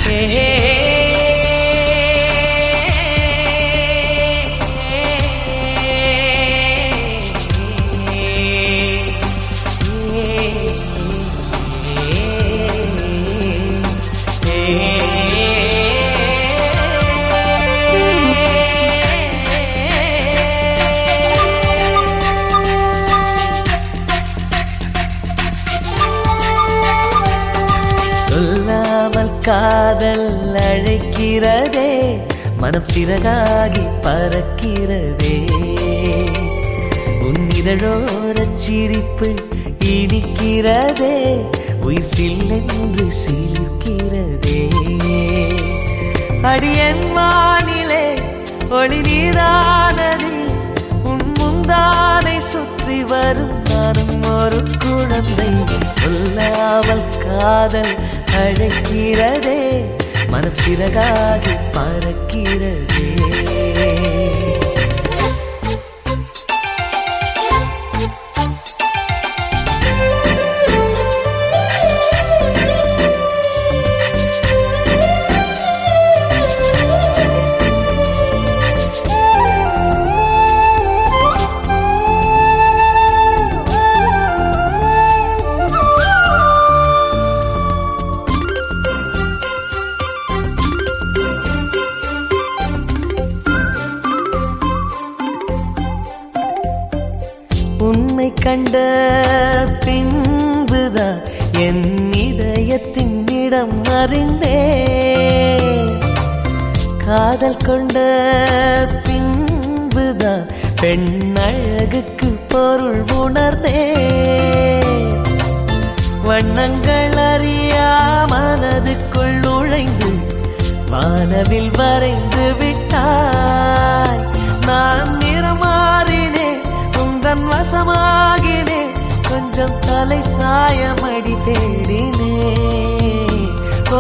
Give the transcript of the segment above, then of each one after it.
சொல்லாமல் காதல் அழைக்கிறதே மனம் சிறகாகி பறக்கிறதே உன் இதழோரச் சிரிப்பு இனிக்கிறதே உயிர் சில்லென்று சிலிர்க்கிறதே அடியன் வானிலே ஒளி நீரானது உன் முந்தானை சுற்றி வரும் நானும் ஒரு குழந்தை சொல்லாமல் காதல் அழைக்கிறதே மனம் சிறகாகி பறக்கிறதே உன்னை கண்ட பின்புதான் என் இதயத்தின் இடம் அறிந்தே காதல் கொண்ட பின்புதான் பெண் அழகுக்கு பொருள் உணர்ந்தே வண்ணங்கள் அறியா மனதுக்குள் நுழைந்து வானவில் வரைந்து விட்டாய் நான் நிறமாறினேன் உந்தன் வசமாகினேன் கொஞ்சம் தலை சாயமடி தேடினே ஓ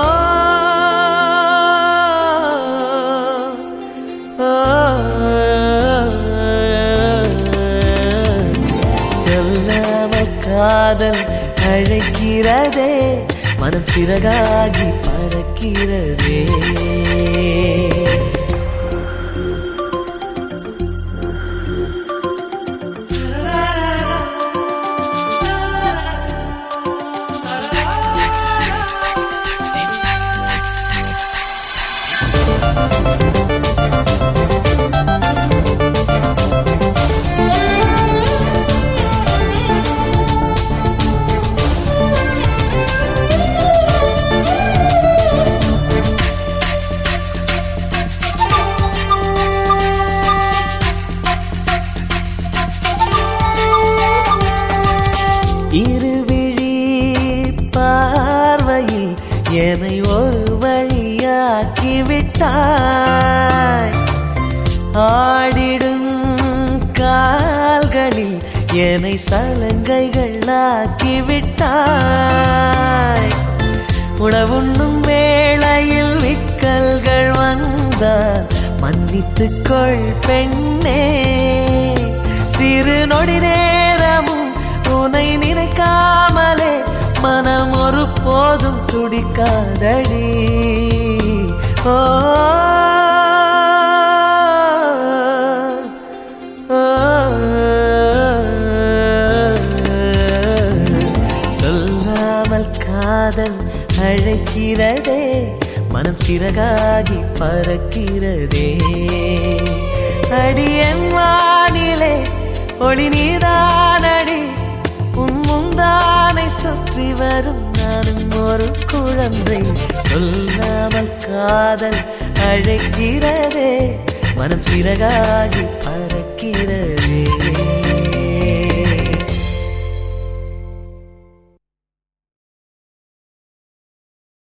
சொல்லாமல் காதல் அழைக்கிறதே மனம் சிறகாகி பறக்கிறதே இருவிழி பார்வையில் என்னை ஒரு வழியாக்கி விட்டாய் ஆடிடும் கால்களில் என்னை சலங்கைகள் ஆக்கி விட்டாய் உணவுண்ணும் வேளையில் விக்கல்கள் வந்தால் மன்னித்துக் கொள் பெண்ணே சிறு நொடி நேரமும் உனை நினைக்காமலே மனம் ஒரு போதும் துடிக்காதடி ஓ ஓ, சொல்லாமல் காதல் அழைக்கிறதே மனம் சிறகாகி பறக்கிறதே அடியன் வானிலே ஒளி நீதானடி உன் முந்தானை சுற்றி வரும் நானும் ஒரு குழந்தை சொல்லாமல் காதல் அழைக்கிறதே மனம் சிறகாகி பறக்கிறதே